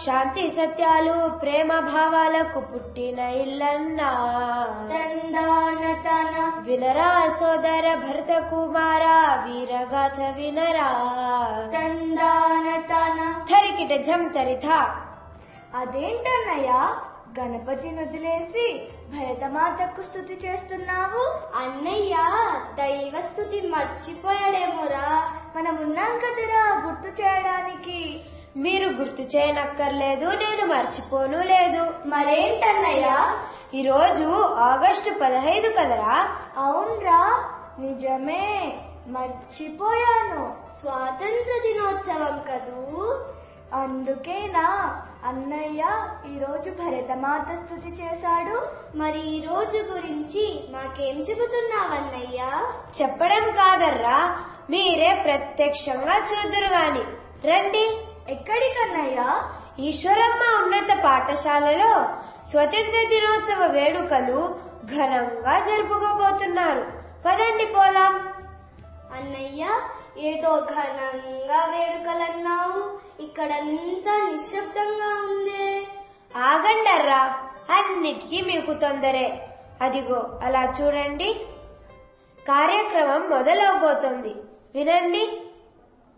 శాంతి సత్యాలు ప్రేమ భావాలకు పుట్టిన ఇల్లన్నా తందాన తన వినరా సోదర భరత కుమార వీరగాథ వినరా తందాన తన థరికిట జం తరిథ అదేంటన్నయ్య గణపతి వదిలేసి భరతమాతకు స్థుతి చేస్తున్నావు అన్నయ్య దైవ స్థుతి మర్చిపోయాడేమోరా మనం ఉన్నాం కదరా గుర్తు చేయడానికి మీరు గుర్తు చేయనక్కర్లేదు నేను మర్చిపోను లేదు మరేంటన్నయ్య ఈరోజు ఆగస్టు పదహైదు కదరా అవునరా నిజమే మర్చిపోయాను స్వాతంత్ర దినోత్సవం కదూ అందుకేనా అన్నయ్య ఈరోజు భరతమాత స్థుతి చేశాడు మరి ఈ రోజు గురించి మాకేం చెబుతున్నావన్నయ్య చెప్పడం కాదర్రా మీరే ప్రత్యక్షంగా చూదురు గాని రండి ఎక్కడికన్నయ్య ఈశ్వరమ్మ ఉన్నత పాఠశాలలో స్వతంత్ర దినోత్సవ వేడుకలు ఘనంగా జరుపుకోబోతున్నారు పదండి పోదాం అన్నయ్య ఏదో ఘనంగా వేడుకలన్నావు ఇక్కడంతా నిశ్శబ్దంగా ఉందే ఆగండర్రా అన్నిటికీ మీకు తొందరే అదిగో అలా చూడండి కార్యక్రమం మొదలవబోతోంది వినండి